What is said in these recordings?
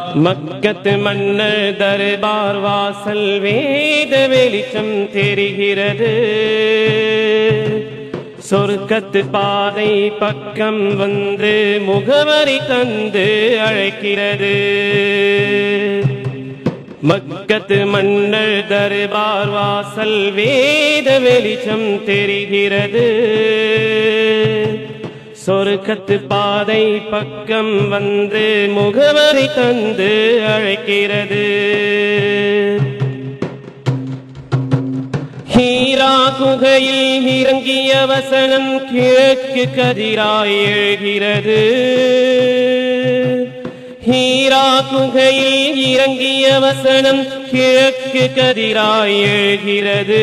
மக்கத்து மன்னர் தர்பார் வாசல் வேத வெளிச்சம் தெரிகிறது சொர்க்கத்து பாதை பக்கம் வந்து முகவரி தந்து அழைக்கிறது மக்கத்து மன்னர் தர்பார் வாசல் வேத வெளிச்சம் தெரிகிறது சொர்க்கத்து பாதை பக்கம் வந்து முகவரி தந்து அழைக்கிறது ஹீரா குகையில் இறங்கிய வசனம் கிழக்கு கதிராய் எழுகிறது ஹீரா குகையில் இறங்கிய வசனம் கிழக்கு கதிராய் எழுகிறது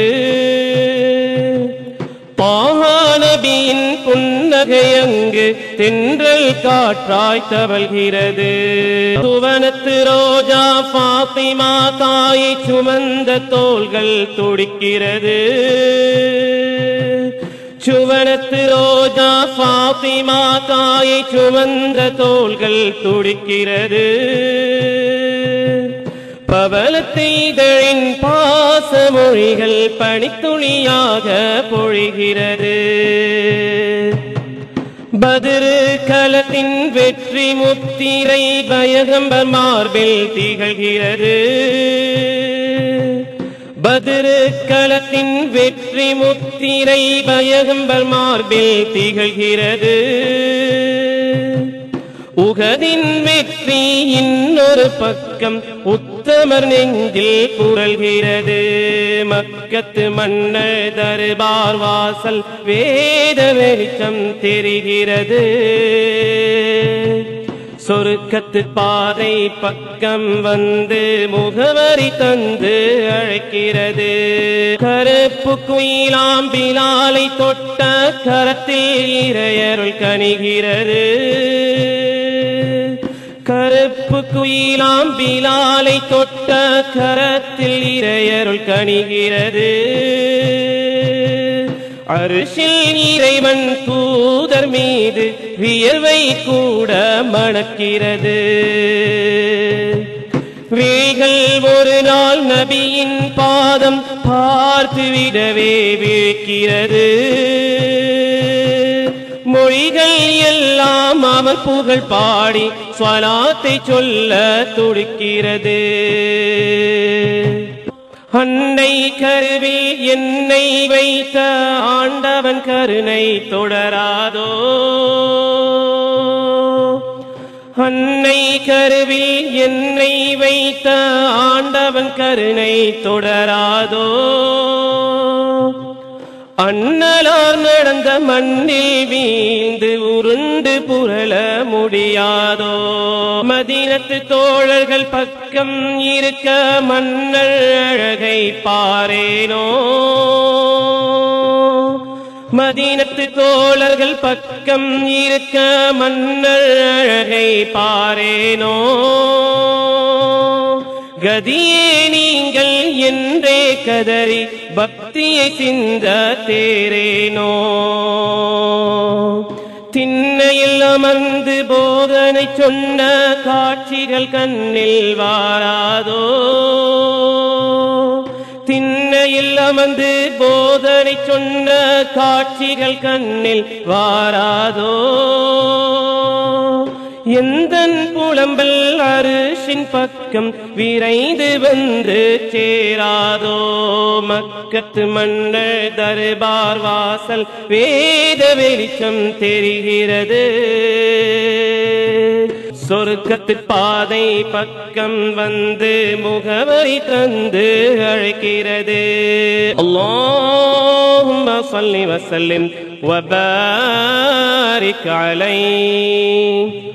பானபியின் புன்னகை அங்கு தென்றல் காற்றாய் தவழ்கிறது சுவனத்து ரோஜா பாத்திமா தாயை சுமந்த தோள்கள் துடிக்கிறது சுவனத்து ரோஜா பாத்திமா தாயை சுமந்த தோள்கள் துடிக்கிறது பவளத்தை இதழின் பாசமொழிகள் பனித்துளியாக பொழிகிறது பதிரு களத்தின் வெற்றி முத்திரை பயகம்பர் மார்பில் திகழ்கிறது பதிரு களத்தின் வெற்றி முத்திரை பயகம்பர் மார்பில் திகழ்கிறது உகதின் வெற்றி இன்னொரு பக்கம் உத்தமர் நெஞ்சில் புரள்கிறது மக்கத்து மன்னர் தர்பார் வாசல் வேத வெளிச்சம் தெரிகிறது சொருக்கத்து பாதை பக்கம் வந்து முகவரி தந்து அழைக்கிறது கருப்பு குயிலாம் பிலாலை தொட்ட கரத்தில் இறையருள் கனிகிறது கருப்பு குயிலாம் பிலாலை தொட்ட கரத்தில் இறையருள் கனிகிறது அரிசில் இறைவன் தூதர் மீது வியர்வை கூட மணக்கிறது வீகள் ஒரு நாள் நபியின் பாதம் பார்த்து விடவே விழிக்கிறது மொழிகள் எல்லாம் அவன் புகழ் பாடி ஸ்வலாத்தை சொல்ல துடிக்கிறது அன்னை கருவில் என்னை வைத்த ஆண்டவன் கருணை தொடராதோ அன்னை கருவில் என்னை வைத்த ஆண்டவன் கருணை தொடராதோ அண்ணலார் நடந்த மண்ணில் வீழ்ந்து உருண்டு புரள முடியாதோ மதினத்து தோழர்கள் பக்கம் இருக்க மன்னர் அழகை பாரேனோ மதீனத்து தோழர்கள் பக்கம் இருக்க மன்னர் அழகை பாரேனோ கதியே நீங்கள் என்றே கதறி பக்தியை சிந்த தேரேனோ திண்ணையில் அமர்ந்து போதனை சொன்ன காட்சிகள் கண்ணில் வாராதோ திண்ணையில் அமர்ந்து போதனை சொன்ன காட்சிகள் கண்ணில் வாராதோ எந்தன் புலம்பல் அரிசின் பக்கம் விரைந்து வந்து சேராதோ மக்கத்து மன்னர் தர்பார் வாசல் வேத வெளிச்சம் தெரிகிறது சொர்க்கத்து பாதை பக்கம் வந்து முகவரி தந்து அழைக்கிறது اللهم صل وسلم وبارك عليه